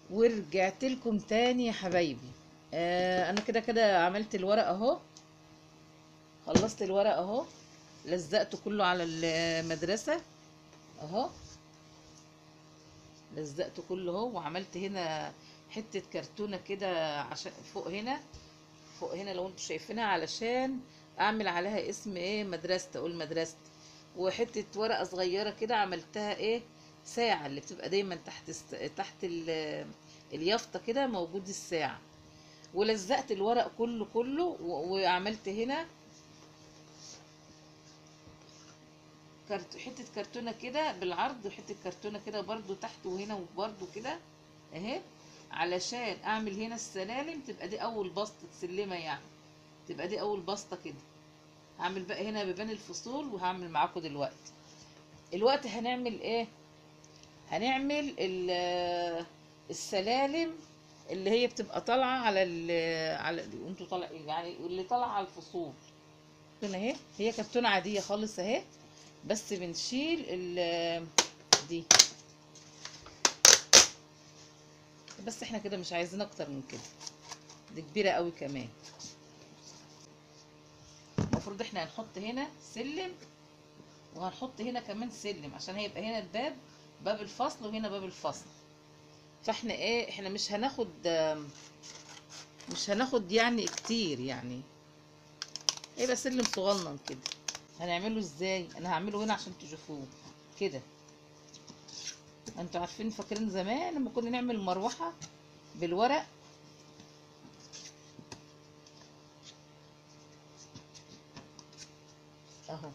ورجعت لكم تاني يا حبايبي آه انا كده كده عملت الورق اهو خلصت الورق اهو لزقته كله على المدرسة اهو لزقته كله اهو وعملت هنا حتة كرتونة كده عشان فوق هنا فوق هنا لو انتوا شايفينها علشان اعمل عليها اسم ايه مدرسة اقول مدرسة وحتة ورقة صغيرة كده عملتها ايه ساعة اللي بتبقى دايما تحت است... تحت ال... اليافطة كده موجود الساعة ولزقت الورق كله كله و... وعملت هنا كرت... حتة كرتونة كده بالعرض وحتة كرتونة كده برضو تحت وهنا وبرضو كده اهي علشان اعمل هنا السلالم تبقى دي اول بسطة سلمة يعني تبقى دي اول بسطة كده هعمل بقى هنا بيبان الفصول وهعمل معاكم دلوقتي الوقت هنعمل ايه هنعمل ال- السلالم اللي هي بتبقى طالعه على ال على انتوا طالع يعني اللي طالعه على الفصول هنا اهي هي كرتونه عاديه خالص اهي بس بنشيل ال دي بس احنا كده مش عايزين اكتر من كده دي كبيره قوي كمان المفروض احنا هنحط هنا سلم وهنحط هنا كمان سلم عشان هيبقى هنا الباب باب الفصل وهنا باب الفصل فاحنا ايه احنا مش هناخد مش هناخد يعني كتير يعني هيبقى سلم صغنن كده هنعمله ازاي انا هعمله هنا عشان تشوفوه كده انتوا عارفين فاكرين زمان لما كنا نعمل مروحه بالورق اهو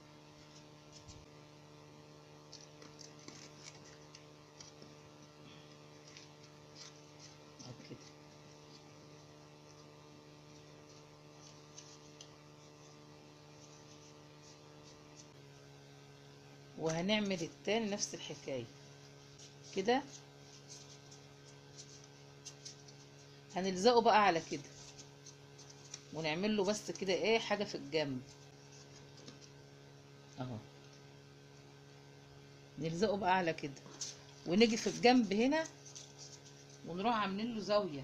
أهو كده وهنعمل التاني نفس الحكاية كده هنلزقه بقى على كده ونعمل له بس كده ايه حاجة في الجنب اهو نلزقه بقى على كده ونيجي في الجنب هنا ونروح عاملين له زاوية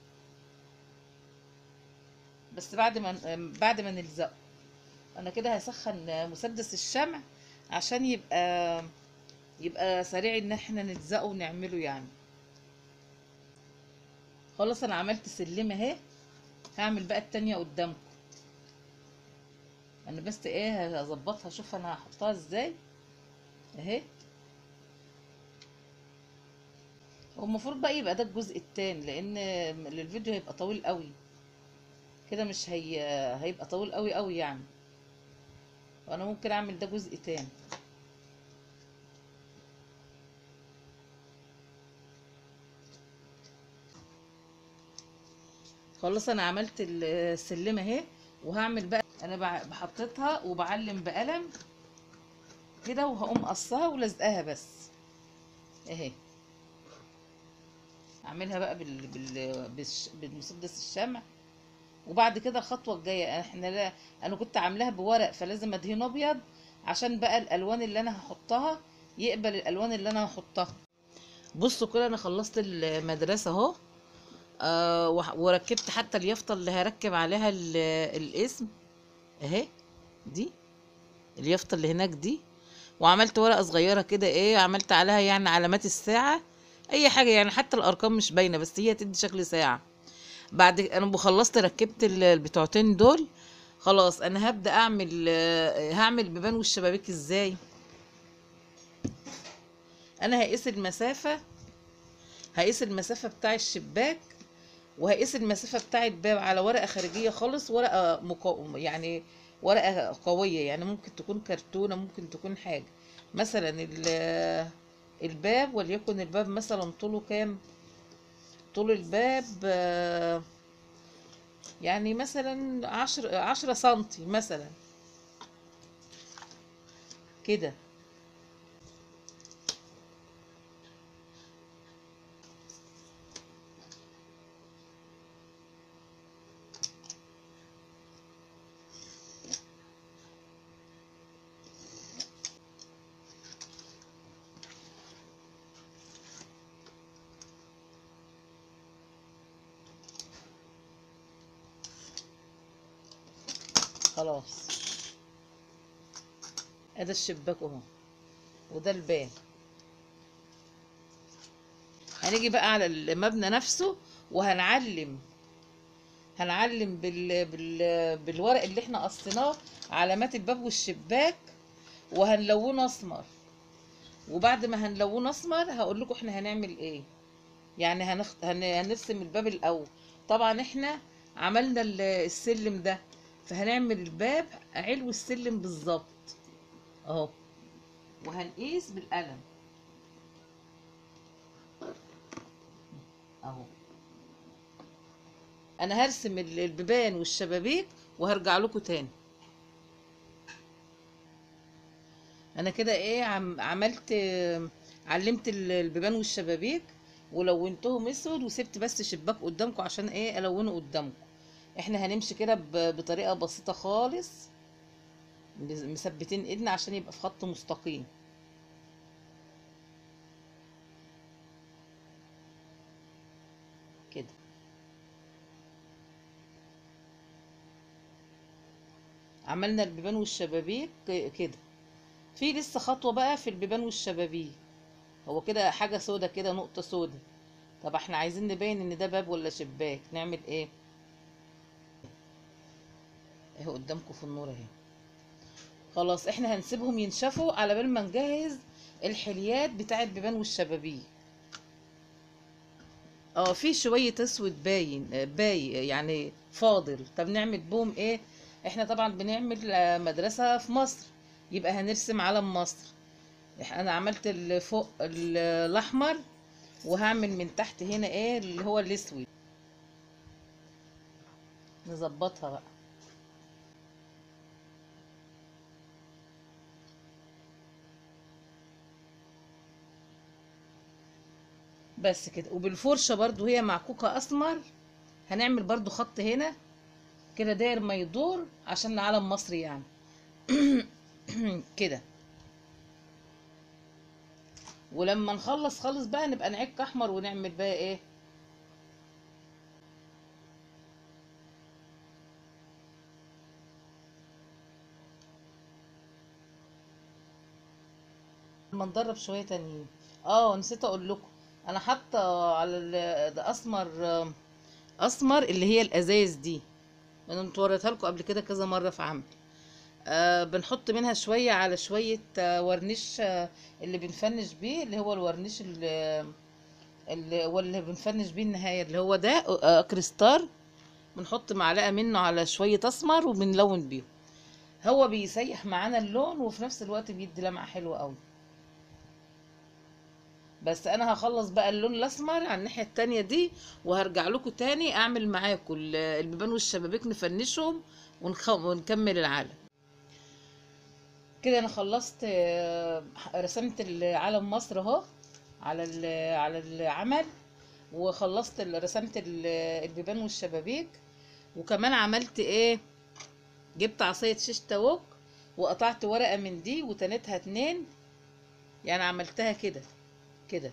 بس بعد ما بعد ما نلزقه انا كده هسخن مسدس الشمع عشان يبقى يبقى سريع ان احنا نلزقه ونعمله يعني خلاص انا عملت سلمة اهي هعمل بقى التانية قدامكم انا بس ايه هظبطها اشوف انا هحطها ازاي اهي هو المفروض بقى يبقى ده الجزء التاني لان الفيديو هيبقى طويل قوي كده مش هي هيبقى طويل قوي قوي يعني وانا ممكن اعمل ده جزء تاني خلاص انا عملت السلمه اهي وهعمل بقى انا بحطيتها وبعلم بقلم كده وهقوم قصها ولزقها بس اهي اعملها بقى بال... بال... بالش... بالمسدس الشمع وبعد كده الخطوه الجايه احنا لا انا كنت عاملاها بورق فلازم ادهن ابيض عشان بقى الالوان اللي انا هحطها يقبل الالوان اللي انا هحطها بصوا كده انا خلصت المدرسه اهو آه وركبت حتى اليافطه اللي هركب عليها الاسم اهي دي اليافطه اللي هناك دي وعملت ورقه صغيره كده ايه عملت عليها يعني علامات الساعه اي حاجه يعني حتى الارقام مش باينه بس هي تدي شكل ساعه بعد انا بخلصت ركبت البتوعتين دول خلاص انا هبدا اعمل هعمل بيبان والشبابيك ازاي انا هقيس المسافه هقيس المسافه بتاع الشباك وهقيس المسافه بتاع الباب على ورقه خارجيه خالص ورقه مقاومه يعني ورقه قويه يعني ممكن تكون كرتونه ممكن تكون حاجه مثلا الباب وليكن الباب مثلا طوله كام طول الباب يعني مثلا عشر عشرة سنتي مثلا كده خلاص ادي الشباك اهو وده الباب هنيجي بقى على المبنى نفسه وهنعلم هنعلم بال... بال... بالورق اللي احنا قصيناه علامات الباب والشباك وهنلونه اسمر وبعد ما هنلونه اسمر هقول لكم احنا هنعمل ايه يعني هنخ... هن... هنرسم الباب الاول طبعا احنا عملنا ال- السلم ده فهنعمل الباب علو السلم بالظبط اهو وهنقيس بالقلم اهو انا هرسم ال- البيبان والشبابيك وهرجع لكم تاني انا كده ايه عم عملت علمت ال- البيبان والشبابيك ولونتهم اسود وسبت بس شباك قدامكم عشان ايه الونه قدامكم احنا هنمشي كده ب- بطريقه بسيطه خالص مثبتين ايدنا عشان يبقى في خط مستقيم كده عملنا البيبان والشبابيك ك- كده في لسه خطوة بقى في البيبان والشبابيك هو كده حاجة سودا كده نقطة سودا طب احنا عايزين نبين ان ده باب ولا شباك نعمل ايه اهو قدامكم في النور اهي خلاص احنا هنسيبهم ينشفوا على بال ما نجهز الحليات بتاع البيبان والشبابيك اه في شوية اسود باين آه، باي يعني فاضل طب نعمل بهم ايه احنا طبعا بنعمل آه، مدرسة في مصر يبقى هنرسم علم مصر إح- انا عملت اللي فوق ال- الاحمر وهعمل من تحت هنا ايه اللي هو الاسود نظبطها بقى بس كده وبالفرشة برضو هي معكوكة اسمر هنعمل برضو خط هنا كده داير ما يدور عشان علم مصر يعني كده ولما نخلص خالص بقى نبقى نعك احمر ونعمل بقى ايه لما ندرب شويه تانيين اه نسيت اقول لكم انا حاطه على ال- ده اسمر آم، اسمر اللي هي الازايز دي انا متوريتها لكم قبل كده كذا مره في عمل آه بنحط منها شويه على شويه آه ورنيش آه اللي بنفنش بيه اللي هو الورنيش اللي اللي هو اللي بنفنش بيه النهايه اللي هو ده آه كريستار بنحط معلقه منه على شويه اسمر وبنلون بيهم هو بيسيح معانا اللون وفي نفس الوقت بيدي لمعه حلوه قوي بس انا هخلص بقى اللون الاسمر على الناحيه التانية دي وهرجع لكم تاني اعمل معاكم ال- البيبان والشبابيك نفنشهم ونخ... ونكمل العالم كده انا خلصت آه، رسمت علم مصر اهو على ال- على العمل وخلصت ال- رسمت ال- البيبان والشبابيك وكمان عملت ايه جبت عصاية شيش تاوك وقطعت ورقة من دي وتنتها اتنين يعني عملتها كده كده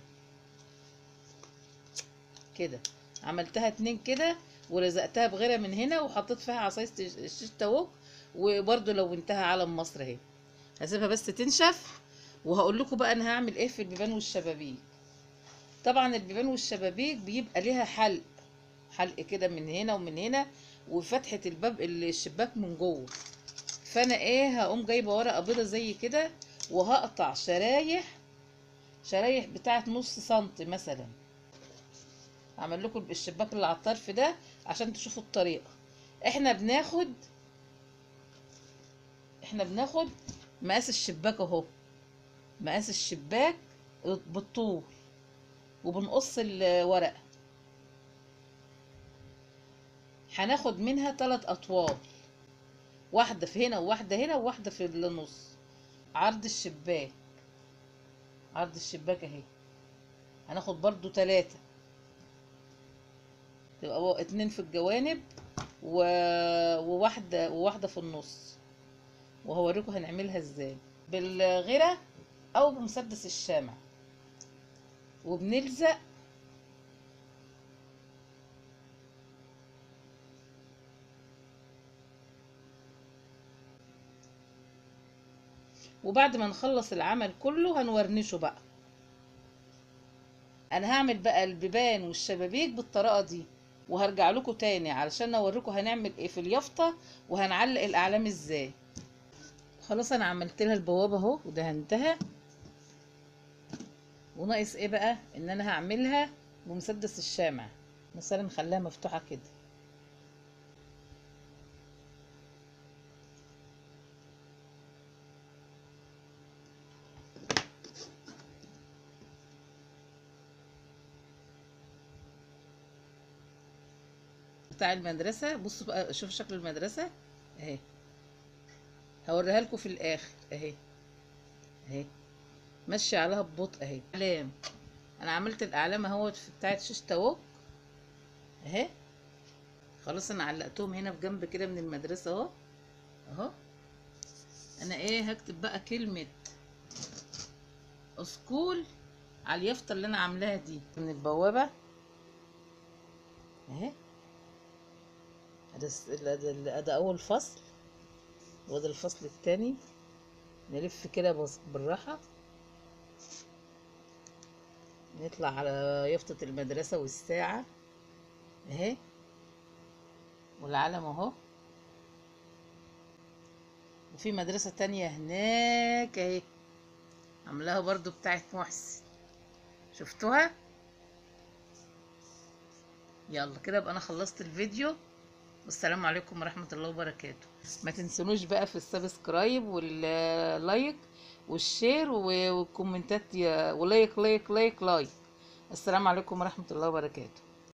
كده عملتها اتنين كده ولزقتها بغيرها من هنا وحطيت فيها عصاية الشيش تاوك وبرضو لونتها علم مصر اهي هسيبها بس تنشف وهقول لكم بقى انا هعمل ايه في البيبان والشبابيك طبعا البيبان والشبابيك بيبقى ليها حلق حلق كده من هنا ومن هنا وفتحة الباب الشباك من جوه فانا ايه هقوم جايبه ورقه بيضه زي كده وهقطع شرايح شرايح بتاعت نص سنتي مثلا اعمل لكم الشباك اللي على الطرف ده عشان تشوفوا الطريقه احنا بناخد احنا بناخد مقاس الشباك اهو مقاس الشباك بالطول وبنقص الورقه هناخد منها ثلاث اطوال واحده في هنا وواحده هنا وواحده في النص عرض الشباك عرض الشباك اهي هناخد برضو ثلاثة تبقى و- اتنين في الجوانب و... وواحدة وواحدة في النص وهوريكم هنعملها ازاي بالغيرة او بمسدس الشمع وبنلزق وبعد ما نخلص العمل كله هنورنشه بقى انا هعمل بقى البيبان والشبابيك بالطريقه دي وهرجع لكم تاني علشان اوريكم هنعمل ايه في اليافطه وهنعلق الاعلام ازاي خلاص انا عملت لها البوابه اهو ودهنتها وناقص ايه بقى ان انا هعملها بمسدس الشمع مثلا نخليها مفتوحه كده بتاع المدرسة بصوا بقى شوفوا شكل المدرسة اهي هوريها لكم في الاخر اهي اهي ماشية عليها ببطء اهي اعلام انا عملت الاعلام اهوت في بتاعت شاشة اهو اهي خلاص انا علقتهم هنا في جنب كده من المدرسة اهو اهو انا ايه هكتب بقى كلمة اسكول على اليافطة اللي انا عاملاها دي من البوابة اهي ده ده ده اول فصل وده الفصل التاني نلف كده بس- بالراحة نطلع على يافطة المدرسة والساعة اهي والعلم اهو وفي مدرسة تانية هناك اهي عاملاها برضو بتاعت محسن شفتوها يلا كده يبقى انا خلصت الفيديو والسلام عليكم ورحمة الله وبركاته ما تنسونوش بقى في السبسكرايب واللايك والشير والكومنتات يا- ولايك لايك لايك لايك السلام عليكم ورحمة الله وبركاته